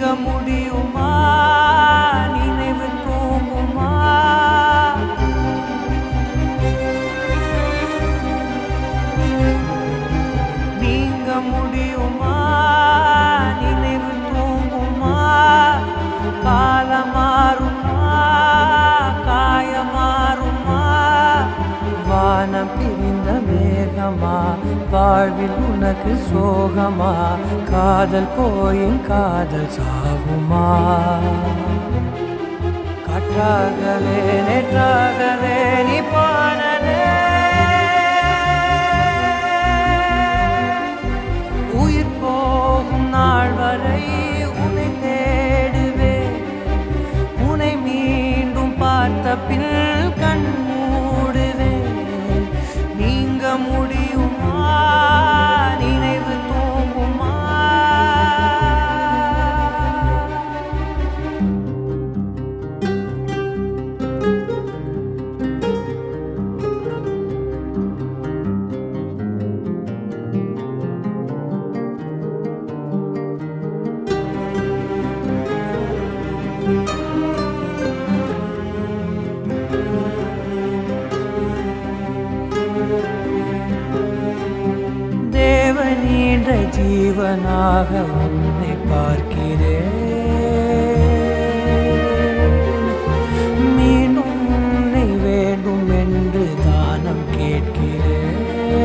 முடியுமா நினைவு தூங்குமா நீங்க முடியுமா நினைவு தூங்குமா காலம் மாறுமா காயம் மாறுமா வானம் பிரிந்த மேகமா வாழ்வில் உனக்கு சோகமா காதல் போயின் காதல் சாகுமா காற்றாகவே நேற்றாகவே நீ போனதே உயிர் போகும் நாள் வரை உன்னை தேடுவேன் உன்னை மீண்டும் பார்த்த பின் கண் மூடுவேன் நீங்க முடியுமா நினைவு தூங்குமா தேவனீன்ற ஜீவனாக உன்னை பார்க்கிறேன் மீண்டும் உன்னை வேண்டும் என்று தானம் கேட்கிறேன்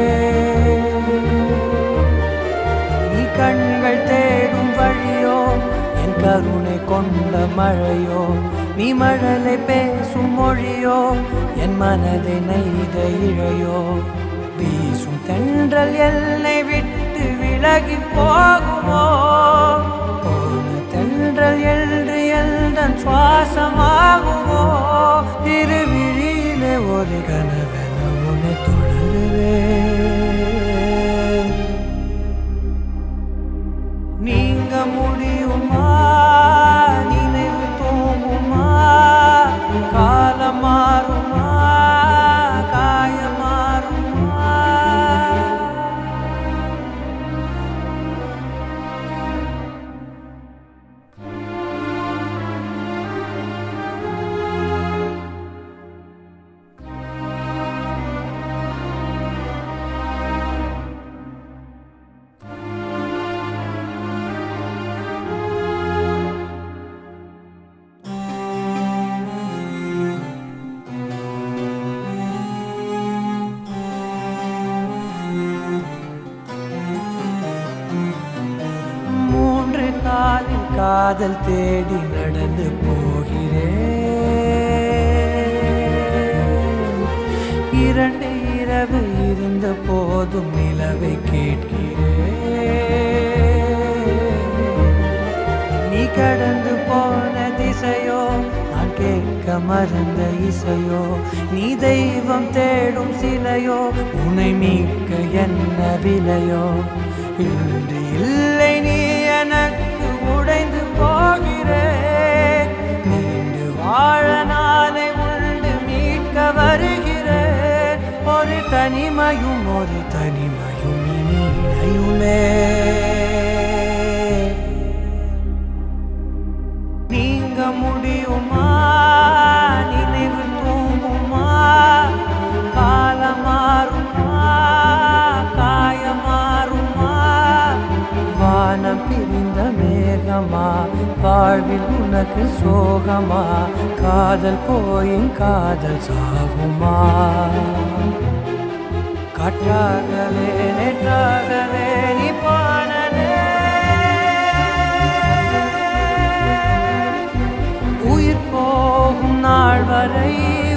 நீ கண்கள் தேடும் வழியோ என் கருணை கொண்ட மழையோ நீ மழலை பேசும் மொழியோ என் மனதை நெய்த இழையோ வீசும் தென்றல் எல்லை விட்டு விலகி போகுமோ போன தென்றல் என்று எந்தன் சுவாசமாகுமோ திருவிழியிலே ஒரு கனவென உன்னை தொடருவேன் நீங்க முடியுமா நினைவு தூங்குமா காலம் மாறுமா காயம் மாறுமா மூன்று காலில் காதல் தேடி நடந்து போகிறேன் இரண்டு இரவு இருந்த போதும் நிலவை கேட்கிறேன் நீ கடந்து போன திசையோ நான் கேட்க மறந்த இசையோ நீ தெய்வம் தேடும் சிலையோ உன்னை மீட்க என்ன விலையோ இன்று இல்லை நீ எனக்கு உடைந்து போகிறேன் நீண்டு வாழ நாளை உண்டு மீட்க வருகிறேன் ஒரு தனிமையும் ஒரு தனிமையும் இனி இணையுமே நீங்க முடியுமா நினைவு தூங்குமா காலம் மாறுமா காயம் மாறுமா வானம் பிரிந்த மேகமா வாழ்வில் உனக்கு சோகமா காதல் போயின் காதல் சாகுமா காற்றாகவே நேற்றாகவே நீ போனதே உயிர் போகும் நாள் வரை